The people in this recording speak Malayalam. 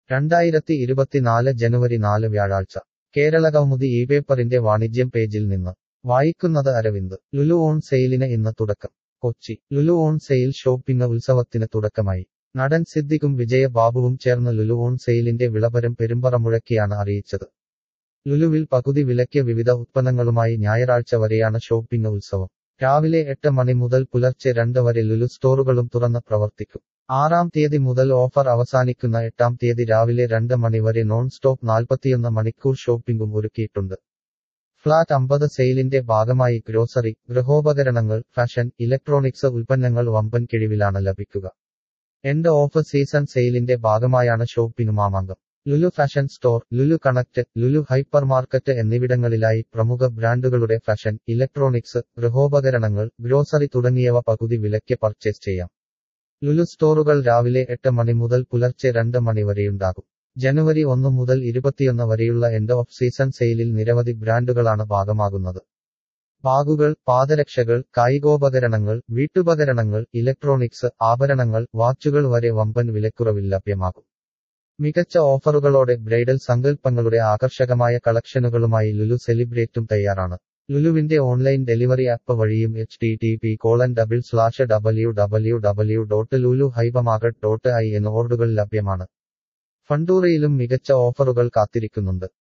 രണ്ടായിരത്തി ഇരുപത്തിനാല് ജനുവരി നാല് വ്യാഴാഴ്ച കേരള കൗമുദി ഈ പേപ്പറിന്റെ വാണിജ്യം പേജിൽ നിന്ന് വായിക്കുന്നത് അരവിന്ദ് ലുലു ഓൺ സെയിലിന് ഇന്ന് തുടക്കം Kochi Lulu on sale shopping ഉത്സവത്തിന് തുടക്കമായി നടൻ സിദ്ദിഖും വിജയ ബാബുവും ചേർന്ന് ലുലു ഓൺ സെയിലിന്റെ വിളംബരം പെരുമ്പറ മുഴക്കിയാണ് അറിയിച്ചത് ലുലുവിൽ പകുതി വിലയ്ക്ക് വിവിധ ഉത്പന്നങ്ങളുമായി ഞായറാഴ്ച വരെയാണ് ഷോപ്പിംഗ് ഉത്സവം രാവിലെ എട്ട് മണി മുതൽ പുലർച്ചെ രണ്ട് വരെ ലുലു സ്റ്റോറുകളും തുറന്ന് പ്രവർത്തിക്കും ആറാം തീയതി മുതൽ ഓഫർ അവസാനിക്കുന്ന എട്ടാം തീയതി രാവിലെ രണ്ട് മണി വരെ നോൺ സ്റ്റോപ്പ് നാൽപ്പത്തിയൊന്ന് മണിക്കൂർ ഷോപ്പിംഗും ഒരുക്കിയിട്ടുണ്ട് ഫ്ലാറ്റ് അമ്പത് സെയിലിന്റെ ഭാഗമായി ഗ്രോസറി ഗൃഹോപകരണങ്ങൾ ഫാഷൻ ഇലക്ട്രോണിക്സ് ഉൽപ്പന്നങ്ങൾ വമ്പൻ കിഴിവിലാണ് ലഭിക്കുക എൻഡ് ഓഫ് സീസൺ സെയിലിന്റെ ഭാഗമായാണ് ഷോപ്പിംഗ് മാമാങ്കം Lulu fashion store Lulu connect Lulu hypermarket എന്നിവിടങ്ങളിലായി പ്രമുഖ ബ്രാൻഡുകളുടെ ഫാഷൻ ഇലക്ട്രോണിക്സ് ഗൃഹോപകരണങ്ങൾ ഗ്രോസറി തുടങ്ങിയവ പകുതി വിലയ്ക്ക് പർച്ചേസ് ചെയ്യാം ലുലു സ്റ്റോറുകൾ രാവിലെ എട്ട് മണി മുതൽ പുലർച്ചെ രണ്ട് മണി വരെയുണ്ടാകും ജനുവരി ഒന്ന് മുതൽ ഇരുപത്തിയൊന്ന് വരെയുള്ള എൻഡ് ഓഫ് സീസൺ സെയിലിൽ നിരവധി ബ്രാൻഡുകളാണ് ഭാഗമാകുന്നത് ബാഗുകൾ പാദരക്ഷകൾ കായികോപകരണങ്ങൾ വീട്ടുപകരണങ്ങൾ ഇലക്ട്രോണിക്സ് ആഭരണങ്ങൾ വാച്ചുകൾ വരെ വമ്പൻ വിലക്കുറവിൽ ലഭ്യമാകും മികച്ച ഓഫറുകളോടെ ബ്രൈഡൽ സങ്കല്പങ്ങളുടെ ആകർഷകമായ കളക്ഷനുകളുമായി ലുലു സെലിബ്രേറ്റും തയ്യാറാണ് ലുലുവിന്റെ ഓൺലൈൻ ഡെലിവറി ആപ്പ് വഴിയും H T T P colon double slash W W W dot Lulu hypermarket dot I എന്ന ഓർഡുകൾ ലഭ്യമാണ് ഫണ്ടൂറയിലും മികച്ച ഓഫറുകൾ കാത്തിരിക്കുന്നുണ്ട്